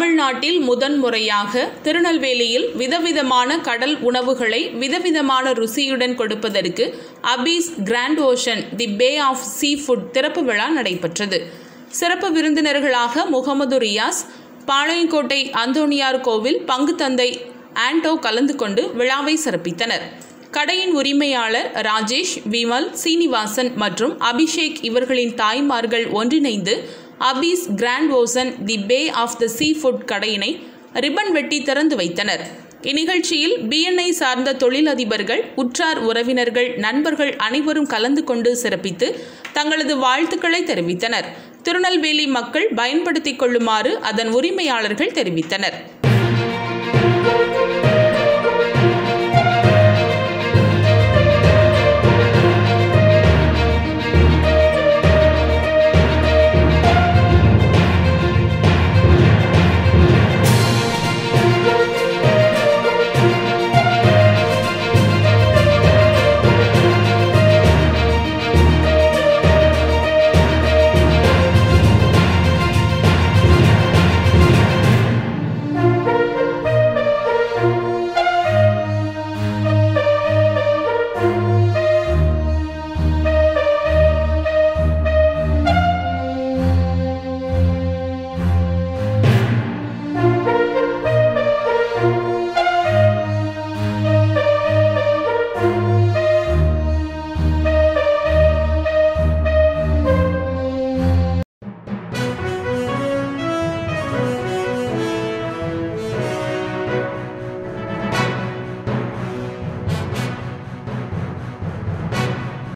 தமிழ்நாட்டில் முதன்முறையாக திருநெல்வேலியில் விதவிதமான கடல் உணவுகளை விதவிதமான ருசியுடன் கொடுப்பதற்கு Abhi's grand ocean the bay of seafood திறப்பு விழா நடைபெற்றது சிறப்பு விருந்தினர்களாக முகமது ரியாஸ் பாளையங்கோட்டை அந்தோணியார் கோவில் பங்கு தந்தை ஆண்டோ கலந்து கொண்டு விழாவை சிறப்பித்தனர் கடையின் உரிமையாளர் ராஜேஷ் விமல் சீனிவாசன் மற்றும் அபிஷேக் இவர்களின் தாய்மார்கள் ஒன்றிணைந்து Abhi's grand ocean the bay of the seafood கடையினை ரிப்பன் வெட்டி திறந்து வைத்தனர் இந்நிகழ்ச்சியில் பிஎன்ஐ சார்ந்த தொழிலதிபர்கள் உற்றார் உறவினர்கள் நண்பர்கள் அனைவரும் கலந்து கொண்டு சிறப்பித்து தங்களது வாழ்த்துக்களை தெரிவித்தனர் திருநெல்வேலி மக்கள் பயன்படுத்திக் கொள்ளுமாறு அதன் உரிமையாளர்கள் தெரிவித்தனர்